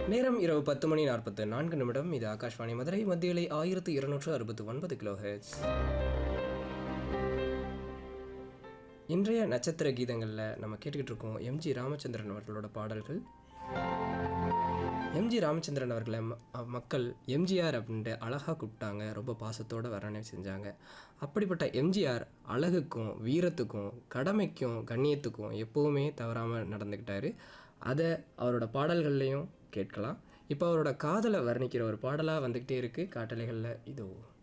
நேரம் இரவு பத்து மணி நாற்பத்து நான்கு நிமிடம் இது ஆகாஷ்வாணி மதுரை மத்தியலை ஆயிரத்து இருநூற்று அறுபத்து ஒன்பது கிலோ இன்றைய நட்சத்திர கீதங்களில் நம்ம கேட்டுக்கிட்டு இருக்கோம் எம்ஜி ராமச்சந்திரன் அவர்களோட பாடல்கள் எம்ஜி ராமச்சந்திரன் அவர்களை ம- அ- மக்கள் எம்ஜிஆர் அப்படின்ட்டு அழகாக கூப்பிட்டாங்க ரொம்ப பாசத்தோட வர்ணனை செஞ்சாங்க அப்படிப்பட்ட எம்ஜிஆர் அழகுக்கும் வீரத்துக்கும் கடமைக்கும் கண்ணியத்துக்கும் எப்போவுமே தவறாமல் நடந்துக்கிட்டாரு அதை அவரோட பாடல்கள்லையும் கேட்கலாம் இப்போ அவரோட காதலை வர்ணிக்கிற ஒரு பாடலாக வந்துக்கிட்டே இருக்குது காட்டலைகளில் இதோ